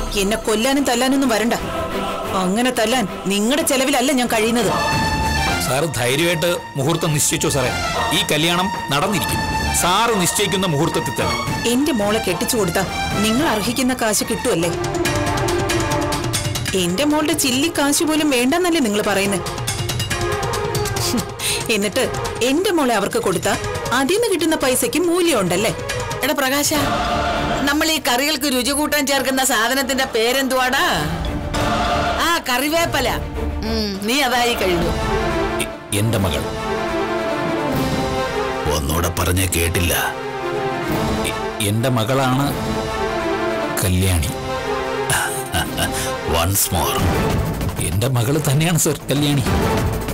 എന്നെ കൊല്ലാനും തല്ലാനൊന്നും വരണ്ട അങ്ങനെ തല്ലാൻ നിങ്ങളുടെ ചെലവിലല്ല ഞാൻ കഴിയുന്നത് സാറ് ധൈര്യമായിട്ട് മുഹൂർത്തം നിശ്ചയിച്ചോ സാറേ ഈ കല്യാണം നടന്നിരിക്കും സാറ് നിശ്ചയിക്കുന്ന മുഹൂർത്തത്തിൽ തന്നെ എന്റെ മോളെ കെട്ടിച്ചു കൊടുത്താ നിങ്ങൾ അർഹിക്കുന്ന കാശ് കിട്ടുമല്ലേ എന്റെ മോളുടെ ചില്ലി കാശ് പോലും വേണ്ടെന്നല്ലേ നിങ്ങൾ പറയുന്നത് എന്നിട്ട് എന്റെ മോളെ അവർക്ക് കൊടുത്താ അതിൽ നിന്ന് കിട്ടുന്ന പൈസയ്ക്ക് മൂല്യമുണ്ടല്ലേ എടാ പ്രകാശ നമ്മൾ ഈ കറികൾക്ക് രുചി കൂട്ടാൻ ചേർക്കുന്ന സാധനത്തിന്റെ പേരെന്തുവാടാ ആ കറിവേപ്പല ഉം, നീ അതായി കഴിഞ്ഞു എ- എന്റെ മകൾ ഒന്നുകൂടെ പറഞ്ഞേ കേട്ടില്ല എ- എന്റെ മകളാണ് കല്യാണി വൺസ് മോർ എന്റെ മകള് തന്നെയാണ് സർ കല്യാണി